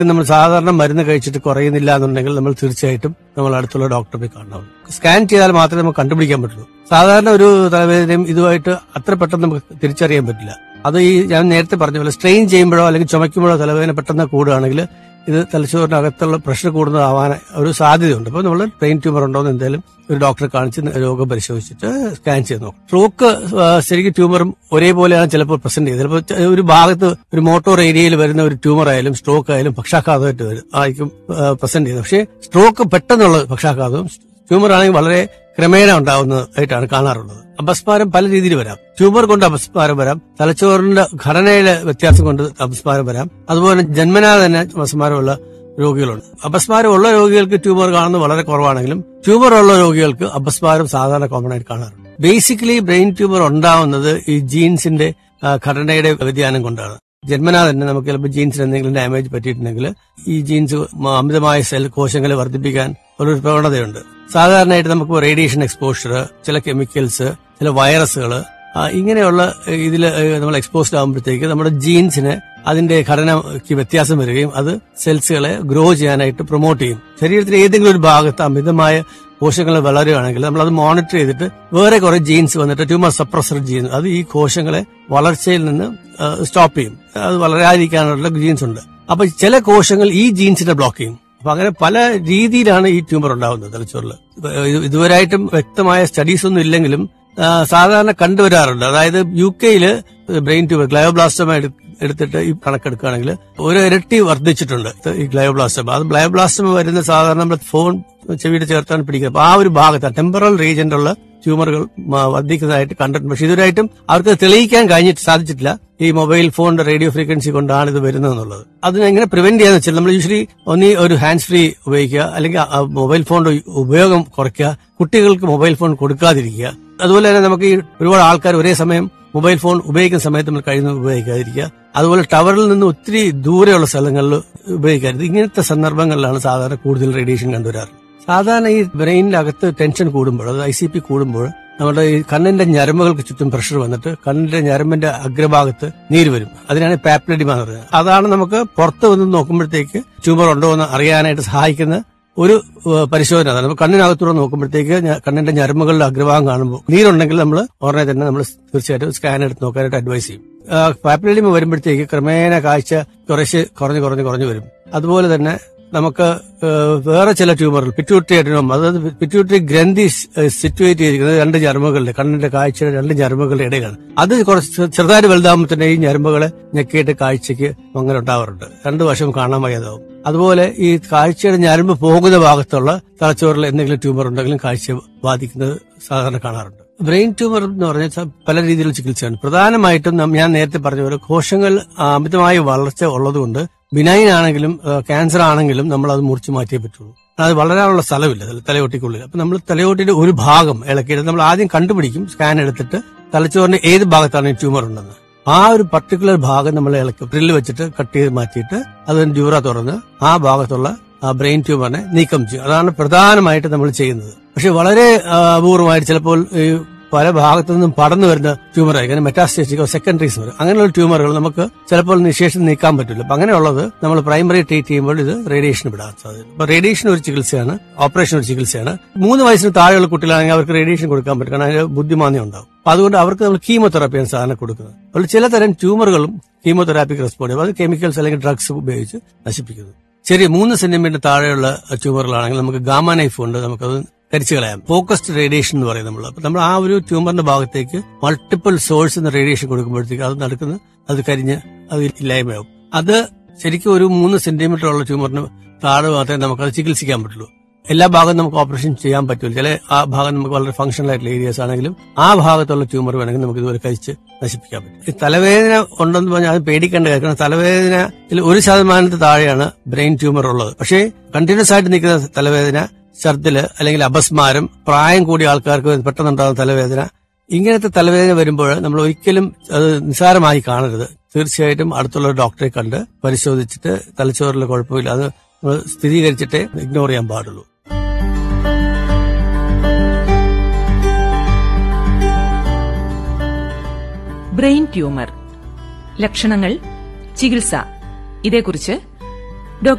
നമ്മൾ സാധാരണ മരുന്ന് കഴിച്ചിട്ട് കുറയുന്നില്ല എന്നുണ്ടെങ്കിൽ നമ്മൾ തീർച്ചയായിട്ടും നമ്മൾ അടുത്തുള്ള ഡോക്ടറെ പോയി കാണണം സ്കാൻ ചെയ്താൽ മാത്രമേ നമുക്ക് കണ്ടുപിടിക്കാൻ പറ്റുള്ളൂ സാധാരണ ഒരു തലവേദനയും ഇതുമായിട്ട് അത്ര പെട്ടെന്ന് നമുക്ക് തിരിച്ചറിയാൻ പറ്റില്ല അത് ഈ ഞാൻ നേരത്തെ പറഞ്ഞ പോലെ സ്ട്രെയിൻ ചെയ്യുമ്പോഴോ അല്ലെങ്കിൽ ചുമയ്ക്കുമ്പോഴോ തലവേദന പെട്ടെന്ന് കൂടുകയാണെങ്കിൽ ഇത് തലച്ചോറിനകത്തുള്ള പ്രഷർ കൂടുന്നതാവാൻ ഒരു സാധ്യതയുണ്ട് അപ്പോൾ നമ്മൾ ബ്രെയിൻ ട്യൂമർ ഉണ്ടോ എന്ന് എന്തായാലും ഒരു ഡോക്ടറെ കാണിച്ച് രോഗം പരിശോധിച്ചിട്ട് സ്കാൻ ചെയ്ത് നോക്കും സ്ട്രോക്ക് ശരിക്കും ട്യൂമറും ഒരേപോലെയാണ് ചിലപ്പോൾ പ്രസന്റ് ചെയ്യുന്നത് ചിലപ്പോൾ ഒരു ഭാഗത്ത് ഒരു മോട്ടോർ ഏരിയയിൽ വരുന്ന ഒരു ട്യൂമർ ആയാലും സ്ട്രോക്ക് ആയാലും പക്ഷാഘാതമായിട്ട് വരും ആയിരിക്കും പ്രസന്റ് ചെയ്യുന്നത് പക്ഷേ സ്ട്രോക്ക് പെട്ടെന്നുള്ള പക്ഷാഘാതവും ട്യൂമർ ആണെങ്കിൽ വളരെ ക്രമേണ ഉണ്ടാവുന്നതായിട്ടാണ് കാണാറുള്ളത് അപസ്മാരം പല രീതിയിൽ വരാം ട്യൂമർ കൊണ്ട് അപസ്മാരം വരാം തലച്ചോറിന്റെ ഘടനയിലെ വ്യത്യാസം കൊണ്ട് അപസ്മാരം വരാം അതുപോലെ ജന്മനാ തന്നെ അപസ്മാരമുള്ള രോഗികളുണ്ട് അപസ്മാരം ഉള്ള രോഗികൾക്ക് ട്യൂമർ കാണുന്നത് വളരെ കുറവാണെങ്കിലും ട്യൂമർ ഉള്ള രോഗികൾക്ക് അപസ്മാരം സാധാരണ കോമൺ ആയിട്ട് കാണാറുണ്ട് ബേസിക്കലി ബ്രെയിൻ ട്യൂമർ ഉണ്ടാവുന്നത് ഈ ജീൻസിന്റെ ആ, ഘടനയുടെ വ്യതിയാനം കൊണ്ടാണ് ജന്മനാ തന്നെ നമുക്ക് ചിലപ്പോൾ ജീൻസിന് എന്തെങ്കിലും ഡാമേജ് പറ്റിയിട്ടുണ്ടെങ്കിൽ ഈ ജീൻസ് അമിതമായ സെൽ കോശങ്ങളെ വർദ്ധിപ്പിക്കാൻ ഒരു പ്രവണതയുണ്ട് സാധാരണയായിട്ട് നമുക്ക് റേഡിയേഷൻ എക്സ്പോഷർ ചില കെമിക്കൽസ് ചില വൈറസുകൾ ഇങ്ങനെയുള്ള ഇതിൽ നമ്മൾ എക്സ്പോസ്ഡ് ആകുമ്പോഴത്തേക്ക് നമ്മുടെ ജീൻസിന് അതിന്റെ ഘടനയ്ക്ക് വ്യത്യാസം വരികയും അത് സെൽസുകളെ ഗ്രോ ചെയ്യാനായിട്ട് പ്രൊമോട്ട് ചെയ്യും ശരീരത്തിലെ ഏതെങ്കിലും ഒരു ഭാഗത്ത് അമിതമായ കോശങ്ങൾ വളരുകയാണെങ്കിൽ നമ്മൾ അത് മോണിറ്റർ ചെയ്തിട്ട് വേറെ കുറെ ജീൻസ് വന്നിട്ട് ട്യൂമർ സപ്രസർ ജീൻ അത് ഈ കോശങ്ങളെ വളർച്ചയിൽ നിന്ന് സ്റ്റോപ്പ് ചെയ്യും അത് വളരാതിരിക്കാനുള്ള ജീൻസ് ഉണ്ട് അപ്പൊ ചില കോശങ്ങൾ ഈ ജീൻസിനെ ബ്ലോക്ക് ചെയ്യും അപ്പൊ അങ്ങനെ പല രീതിയിലാണ് ഈ ട്യൂമർ ഉണ്ടാവുന്നത് തലച്ചോറിൽ ഇത് ഇതുവരായിട്ടും വ്യക്തമായ സ്റ്റഡീസ് ഒന്നും ഇല്ലെങ്കിലും ആ, സാധാരണ കണ്ടുവരാറുണ്ട് അതായത് യു കെയില് ബ്രെയിൻ ട്യൂമർ ഗ്ലയോബ്ലാസ്റ്റമ എടുത്തിട്ട് ഈ കണക്കെടുക്കുകയാണെങ്കിൽ ഒരു ഇരട്ടി വർദ്ധിച്ചിട്ടുണ്ട് ഇത് ഈ ഗ്ലയോബ്ലാസ്റ്റമ അത് ഗ്ലയോബ്ലാസ്റ്റമ വരുന്ന സാധാരണ നമ്മൾ ഫോൺ ചെവിയുടെ ചേർത്താണ് പിടിക്കുന്നത് അപ്പൊ ആ ഒരു ഭാഗത്ത് ടെമ്പറൽ റീജിയനിലുള്ള ട്യൂമറുകൾ മ- വർദ്ധിക്കുന്നതായിട്ട് കണ്ടിട്ടുണ്ട് പക്ഷെ ഇതുവരായിട്ടും അവർക്ക് തെളിയിക്കാൻ കഴിഞ്ഞിട്ട് സാധിച്ചിട്ടില്ല ഈ മൊബൈൽ ഫോണിന്റെ റേഡിയോ ഫ്രീക്വൻസി കൊണ്ടാണ് ഇത് വരുന്നത് എന്നുള്ളത് അതിനെ എങ്ങനെ പ്രിവെന്റ് ചെയ്യാന്ന് വെച്ചാൽ നമ്മൾ യൂഷ്വലി ഒന്നി ഒരു ഹാൻഡ് ഫ്രീ ഉപയോഗിക്കുക അല്ലെങ്കിൽ ആ മൊബൈൽ ഫോണിന്റെ ഉപയോഗം കുറയ്ക്കുക കുട്ടികൾക്ക് മൊബൈൽ ഫോൺ കൊടുക്കാതിരിക്കുക അതുപോലെ തന്നെ നമുക്ക് ഈ ഒരുപാട് ആൾക്കാർ ഒരേ സമയം മൊബൈൽ ഫോൺ ഉപയോഗിക്കുന്ന സമയത്ത് നമ്മൾ കഴിയുന്നത് ഉപയോഗിക്കാതിരിക്കുക അതുപോലെ ടവറിൽ നിന്ന് ഒത്തിരി ദൂരെയുള്ള സ്ഥലങ്ങളിൽ ഉപയോഗിക്കരുത് ഇങ്ങനത്തെ സന്ദർഭങ്ങളിലാണ് സാധാരണ കൂടുതൽ റേഡിയേഷൻ കണ്ടുവരാറ് സാധാരണ ഈ ബ്രെയിനിനകത്ത് ടെൻഷൻ കൂടുമ്പോൾ അത് ഐ സി പി കൂടുമ്പോൾ നമ്മുടെ ഈ കണ്ണിന്റെ ഞരമ്പുകൾക്ക് ചുറ്റും പ്രഷർ വന്നിട്ട് കണ്ണിന്റെ ഞരമ്പിന്റെ അഗ്രഭാഗത്ത് നീര് വരും അതിനാണ് പാപ്ലഡിമ എന്ന് പറയുന്നത് അതാണ് നമുക്ക് പുറത്ത് വന്ന് നോക്കുമ്പോഴത്തേക്ക് ട്യൂമർ ഉണ്ടോ എന്ന് അറിയാനായിട്ട് സഹായിക്കുന്ന ഒരു ഏഹ്, പരിശോധന അതാണ് അപ്പൊ കണ്ണിനകത്തൂടെ നോക്കുമ്പോഴത്തേക്ക് ഞ- കണ്ണിന്റെ ഞരമ്പുകളുടെ അഗ്രഭാഗം കാണുമ്പോൾ നീരുണ്ടെങ്കിൽ നമ്മൾ ഉടനെ തന്നെ നമ്മൾ തീർച്ചയായിട്ടും സ്കാൻ എടുത്ത് നോക്കാനായിട്ട് അഡ്വൈസ് ചെയ്യും പാപ്ലഡിമ വരുമ്പോഴത്തേക്ക് ക്രമേണ കാഴ്ച കുറച്ച് കുറഞ്ഞ് കുറഞ്ഞ് കുറഞ്ഞ് വരും അതുപോലെ തന്നെ നമുക്ക് ഏഹ്, വേറെ ചില ട്യൂമറുകൾ പിറ്റ്യൂട്ടറി അഡിനോം അതായത് പിറ്റ്യൂട്ടറി ഗ്രന്ഥി സിറ്റുവേറ്റ് ചെയ്തിരിക്കുന്നത് രണ്ട് ഞരമ്പുകളുടെ കണ്ണിന്റെ കാഴ്ചയുടെ രണ്ട് ഞരമ്പുകളുടെ ഇടയിലാണ് അത് കുറച്ച് ചെറുതായിട്ട് വലുതാകുമ്പോൾ തന്നെ ഈ ഞരമ്പുകളെ ഞെക്കിയിട്ട് കാഴ്ചയ്ക്ക് അങ്ങനെ ഉണ്ടാവാറുണ്ട് രണ്ടു വശം കാണാൻ വയ്യാതാവും അതുപോലെ ഈ കാഴ്ചയുടെ ഞരമ്പ് പോകുന്ന ഭാഗത്തുള്ള തലച്ചോറിൽ എന്തെങ്കിലും ട്യൂമർ ഉണ്ടെങ്കിലും കാഴ്ച ബാധിക്കുന്നത് സാധാരണ കാണാറുണ്ട് ബ്രെയിൻ ട്യൂമർ എന്ന് പറഞ്ഞാൽ പല രീതിയിലുള്ള ചികിത്സയാണ് പ്രധാനമായിട്ടും നം- ഞാൻ നേരത്തെ പറഞ്ഞ പോലെ കോശങ്ങൾ അമിതമായ വളർച്ച ഉള്ളതുകൊണ്ട് ബിനൈൻ ആണെങ്കിലും ക്യാൻസർ ആണെങ്കിലും നമ്മൾ അത് മുറിച്ചു മാറ്റിയേ പറ്റുള്ളൂ അത് വളരാനുള്ള സ്ഥലമില്ല തല- തലയോട്ടിക്കുള്ളിൽ അപ്പൊ നമ്മൾ തലയോട്ടിയുടെ ഒരു ഭാഗം ഇളക്കിയിട്ട് നമ്മൾ ആദ്യം കണ്ടുപിടിക്കും സ്കാൻ എടുത്തിട്ട് തലച്ചോറിന്റെ ഏത് ഭാഗത്താണ് ഈ ട്യൂമർ ഉണ്ടെന്ന് ആ ഒരു പർട്ടിക്കുലർ ഭാഗം നമ്മൾ ഇളക്കി ഡ്രില്ല് വെച്ചിട്ട് കട്ട് ചെയ്ത് മാറ്റിയിട്ട് അത് ഡ്യൂറ തുറന്ന് ആ ഭാഗത്തുള്ള ആ ബ്രെയിൻ ട്യൂമറിനെ നീക്കം ചെയ്യും അതാണ് പ്രധാനമായിട്ട് നമ്മൾ ചെയ്യുന്നത് പക്ഷെ വളരെ ആ, അപൂർവമായിട്ട് ചിലപ്പോൾ ഈ പല ഭാഗത്തു നിന്നും പടർന്നു വരുന്ന ട്യൂമർ ആയിരിക്കും മെറ്റാസ്റ്റേറ്റിക്കോ സെക്കൻഡറീസ് വരും അങ്ങനെയുള്ള ട്യൂമറുകൾ നമുക്ക് ചിലപ്പോൾ നിശേഷം നീക്കാൻ പറ്റില്ല അപ്പൊ അങ്ങനെയുള്ളത് നമ്മൾ പ്രൈമറി ട്രീറ്റ് ചെയ്യുമ്പോൾ ഇത് റേഡിയേഷൻ വിടാൻ സാധ്യത അപ്പൊ റേഡിയേഷൻ ഒരു ചികിത്സയാണ് ഓപ്പറേഷൻ ഒരു ചികിത്സയാണ് മൂന്ന് വയസ്സിന് താഴെയുള്ള കുട്ടികളാണെങ്കിൽ അവർക്ക് റേഡിയേഷൻ കൊടുക്കാൻ പറ്റും കാരണം അതിന് ബുദ്ധിമാന്യം ഉണ്ടാവും അപ്പൊ അതുകൊണ്ട് അവർക്ക് നമ്മൾ കീമോതെറാപ്പിയാണ് സാധാരണ കൊടുക്കുന്നത് അപ്പോൾ ചിലതരം ട്യൂമറുകളും കീമോതെറാപ്പിക്ക് റെസ്പോണ്ട് ചെയ്യും അത് കെമിക്കൽസ് അല്ലെങ്കിൽ ഡ്രഗ്സ് ഉപയോഗിച്ച് നശിപ്പിക്കുന്നു ചെറിയ മൂന്ന് സെന്റിമീറ്റർ താഴെയുള്ള ട്യൂമറുകളാണെങ്കിൽ നമുക്ക് ഗാമ നൈഫ് കൊണ്ട് നമുക്കത് കരിച്ചു കളയാം ഫോക്കസ്ഡ് റേഡിയേഷൻ എന്ന് പറയും നമ്മൾ അപ്പൊ നമ്മൾ ആ ഒരു ട്യൂമറിന്റെ ഭാഗത്തേക്ക് മൾട്ടിപ്പിൾ സോഴ്സ് എന്ന റേഡിയേഷൻ കൊടുക്കുമ്പോഴത്തേക്ക് അത് നടക്കുന്ന അത് കരിഞ്ഞ് അത് ഇല്ലായ്മയാവും അത് ശരിക്കും ഒരു മൂന്ന് സെന്റിമീറ്റർ ഉള്ള ട്യൂമറിന് താഴെ മാത്രമേ നമുക്കത് ചികിത്സിക്കാൻ പറ്റുള്ളൂ എല്ലാ ഭാഗവും നമുക്ക് ഓപ്പറേഷൻ ചെയ്യാൻ പറ്റില്ല ചില ആ ഭാഗം നമുക്ക് വളരെ ഫങ്ഷണൽ ആയിട്ടുള്ള ഏരിയാസ് ആണെങ്കിലും ആ ഭാഗത്തുള്ള ട്യൂമർ വേണമെങ്കിൽ നമുക്ക് ഇതുപോലെ കഴിച്ച് നശിപ്പിക്കാൻ പറ്റും ഈ തലവേദന ഉണ്ടെന്ന് പറഞ്ഞാൽ അത് പേടിക്കേണ്ട കാര്യം കാരണം തലവേദനയിൽ ഒരു ശതമാനത്തിൽ താഴെയാണ് ബ്രെയിൻ ട്യൂമർ ഉള്ളത് പക്ഷേ കണ്ടിന്യൂസ് ആയിട്ട് നിൽക്കുന്ന തലവേദന ഛർദില് അല്ലെങ്കിൽ അപസ്മാരം പ്രായം കൂടിയ ആൾക്കാർക്ക് പെട്ടെന്നുണ്ടാകുന്ന തലവേദന ഇങ്ങനത്തെ തലവേദന വരുമ്പോൾ നമ്മൾ ഒരിക്കലും അത് നിസ്സാരമായി കാണരുത് തീർച്ചയായിട്ടും അടുത്തുള്ള ഒരു ഡോക്ടറെ കണ്ട് പരിശോധിച്ചിട്ട് തലച്ചോറിൽ കുഴപ്പമില്ല അത് നമ്മൾ സ്ഥിരീകരിച്ചിട്ടേ ഇഗ്നോർ ചെയ്യാൻ പാടുള്ളൂ ബ്രെയിൻ ട്യൂമർ ലക്ഷണങ്ങൾ ചികിത്സ ഇതേക്കുറിച്ച്